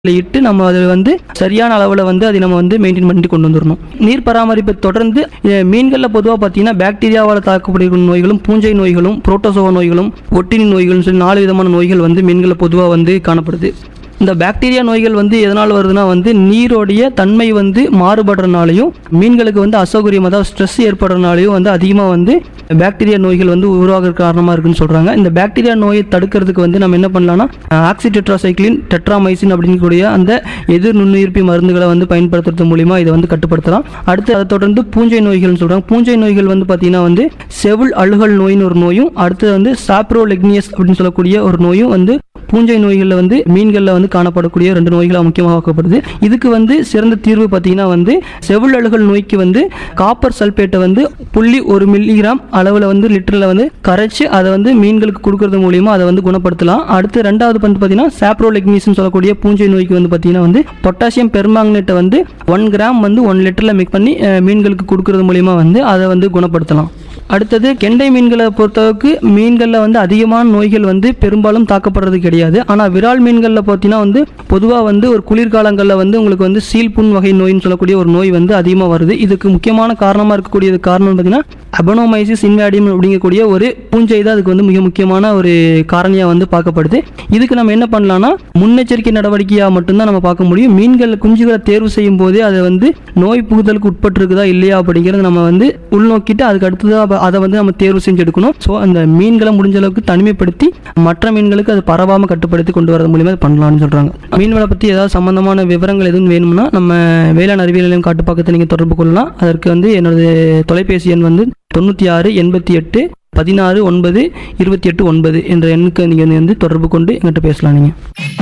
இட்டு நம்ம அதை வந்து சரியான அளவில் வந்து அதை நம்ம வந்து மெயின்டைன் பண்ணிட்டு கொண்டு வந்துடணும் நீர் பராமரிப்பை தொடர்ந்து அஹ், மீன்களில் பொதுவாக பார்த்தீங்கன்னா பாக்டீரியாவால் தாக்கப்படுகிற நோய்களும் பூஞ்சை நோய்களும் புரோட்டோசோவா நோய்களும் ஒட்டினி நோய்களும் சொல்லி நாலு விதமான நோய்கள் வந்து மீன்களில் பொதுவாக வந்து காணப்படுது இந்த பாக்டீரியா நோய்கள் வந்து எதனால் வருதுன்னா வந்து நீரோடைய தன்மை வந்து மாறுபடுறதுனாலையும் மீன்களுக்கு வந்து அசௌகரியம் அதாவது ஸ்ட்ரெஸ் ஏற்படுறதுனாலையும் வந்து அதிகமாக வந்து பாக்டீரியா நோய்கள் வந்து உருவாக காரணமாக இருக்குன்னு சொல்கிறாங்க இந்த பாக்டீரியா நோயை தடுக்கிறதுக்கு வந்து நம்ம என்ன பண்ணலாம்னா ஆக்சிடெட்ராசைக்ளின் டெட்ராமைசின் அப்படிங்கக்கூடிய அந்த எதிர் நுண்ணுயிர்ப்பி மருந்துகளை வந்து பயன்படுத்துறது மூலிமா இதை வந்து கட்டுப்படுத்தலாம் அடுத்து அதை தொடர்ந்து பூஞ்சை நோய்கள்னு சொல்கிறாங்க பூஞ்சை நோய்கள் வந்து பார்த்தீங்கன்னா வந்து செவுள் அழுகல் நோயின்னு ஒரு நோயும் அடுத்தது வந்து சாப்ரோலெக்னியஸ் அப்படின்னு சொல்லக்கூடிய ஒரு நோயும் வந்து பூஞ்சை நோய்களில் வந்து மீன்களில் வந்து காணப்படக்கூடிய ரெண்டு நோய்களாக முக்கியமாக பார்க்கப்படுது இதுக்கு வந்து சிறந்த தீர்வு பார்த்தீங்கன்னா வந்து செவுள் அழுகல் நோய்க்கு வந்து காப்பர் சல்பேட்டை வந்து புள்ளி ஒரு மில்லிகிராம் அளவில் வந்து லிட்டரில் வந்து கரைச்சி அதை வந்து மீன்களுக்கு கொடுக்கறது மூலியமா அதை வந்து குணப்படுத்தலாம் அடுத்து ரெண்டாவது வந்து பார்த்தீங்கன்னா சாப்ரோலெக்னிஸ்னு சொல்லக்கூடிய பூஞ்சை நோய்க்கு வந்து பார்த்தீங்கன்னா வந்து பொட்டாசியம் பெர்மாங்கனேட்டை வந்து ஒன் கிராம் வந்து ஒன் லிட்டரில் மிக்ஸ் பண்ணி அஹ், மீன்களுக்கு கொடுக்கறது மூலியமா வந்து அதை வந்து குணப்படுத்தலாம் அடுத்தது கெண்டை மீன்களை பொறுத்தளவுக்கு மீன்களில் வந்து அதிகமான நோய்கள் வந்து பெரும்பாலும் தாக்கப்படுறது கிடையாது ஆனால் விரால் மீன்களில் பார்த்தீங்கன்னா வந்து பொதுவாக வந்து ஒரு குளிர்காலங்களில் வந்து உங்களுக்கு வந்து சீல் புண் வகை நோயின்னு சொல்லக்கூடிய ஒரு நோய் வந்து அதிகமாக வருது இதுக்கு முக்கியமான காரணமாக இருக்கக்கூடியது காரணம் பார்த்தீங்கன்னா அபனோமைசிஸ் இன்வாடியம் அப்படிங்கக்கூடிய ஒரு பூஞ்சை தான் அதுக்கு வந்து மிக முக்கியமான ஒரு காரணியாக வந்து பார்க்கப்படுது இதுக்கு நம்ம என்ன பண்ணலாம்னா முன்னெச்சரிக்கை நடவடிக்கையாக மட்டும்தான் நம்ம பார்க்க முடியும் மீன்கள் குஞ்சுகளை தேர்வு செய்யும் போதே அதை வந்து நோய் புகுதலுக்கு உட்பட்டிருக்குதா இல்லையா அப்படிங்கிறது நம்ம வந்து உள்நோக்கிட்டு அதுக்கு அடுத்ததாக அதை வந்து நம்ம தேர்வு செஞ்சு எடுக்கணும் ஸோ அந்த மீன்களை முடிஞ்ச அளவுக்கு தனிமைப்படுத்தி மற்ற மீன்களுக்கு அது பரவாமல் கட்டுப்படுத்தி கொண்டு வரது மூலியமா அது பண்ணலாம்னு சொல்கிறாங்க மீன்களை பற்றி ஏதாவது சம்பந்தமான விவரங்கள் எதுவும் வேணும்னா நம்ம வேளாண் அறிவியல் நிலையம் காட்டுப்பாக்கத்தை நீங்கள் தொடர்பு கொள்ளலாம் அதற்கு வந்து என்னோட தொலைபேசி எண் வந்து தொண்ணூற்றி ஆறு எண்பத்தி எட்டு பதினாறு ஒன்பது இருபத்தி எட்டு ஒன்பது என்ற எண்ணுக்கு நீங்கள் வந்து தொடர்பு கொண்டு எங்கிட்ட பேசலாம் நீங்கள்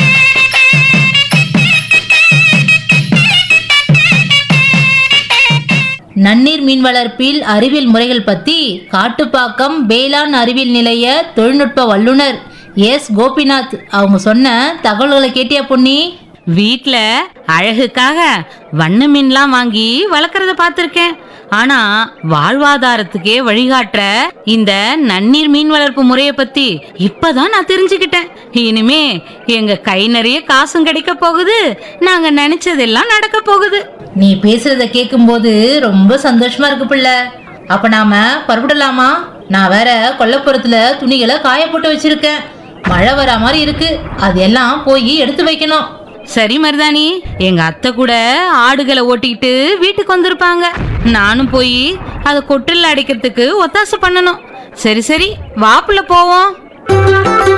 நன்னீர் மீன் வளர்ப்பில் அறிவியல் முறைகள் பத்தி காட்டுப்பாக்கம் வேளாண் அறிவியல் நிலைய தொழில்நுட்ப வல்லுனர் எஸ் கோபிநாத் அவங்க சொன்ன தகவல்களை கேட்டியா பொன்னி வீட்ல அழகுக்காக வண்ண மீன்லாம் வாங்கி வளர்க்கறத பார்த்திருக்கேன் ஆனா வாழ்வாதாரத்துக்கே வழிகாட்டுற இந்த நன்னீர் மீன் வளர்ப்பு முறைய பத்தி இப்பதான் நான் தெரிஞ்சுக்கிட்டேன் இனிமே எங்க கை நிறைய காசும் கிடைக்க போகுது நாங்க நினைச்சதெல்லாம் நடக்க போகுது நீ பேசுறத கேட்கும்போது ரொம்ப சந்தோஷமா இருக்கு பிள்ளை அப்ப நாம புறப்படலாமா நான் வேற கொல்லப்புறத்துல துணிகளை காய போட்டு வச்சிருக்கேன் மழை வரா மாதிரி இருக்கு அதெல்லாம் போய் எடுத்து வைக்கணும் சரி மருதாணி எங்க அத்தை கூட ஆடுகளை ஓட்டிக்கிட்டு வீட்டுக்கு வந்திருப்பாங்க நானும் போய் அதை கொட்டில் அடைக்கிறதுக்கு ஒத்தாசை பண்ணணும் சரி சரி வாப்புல போவோம்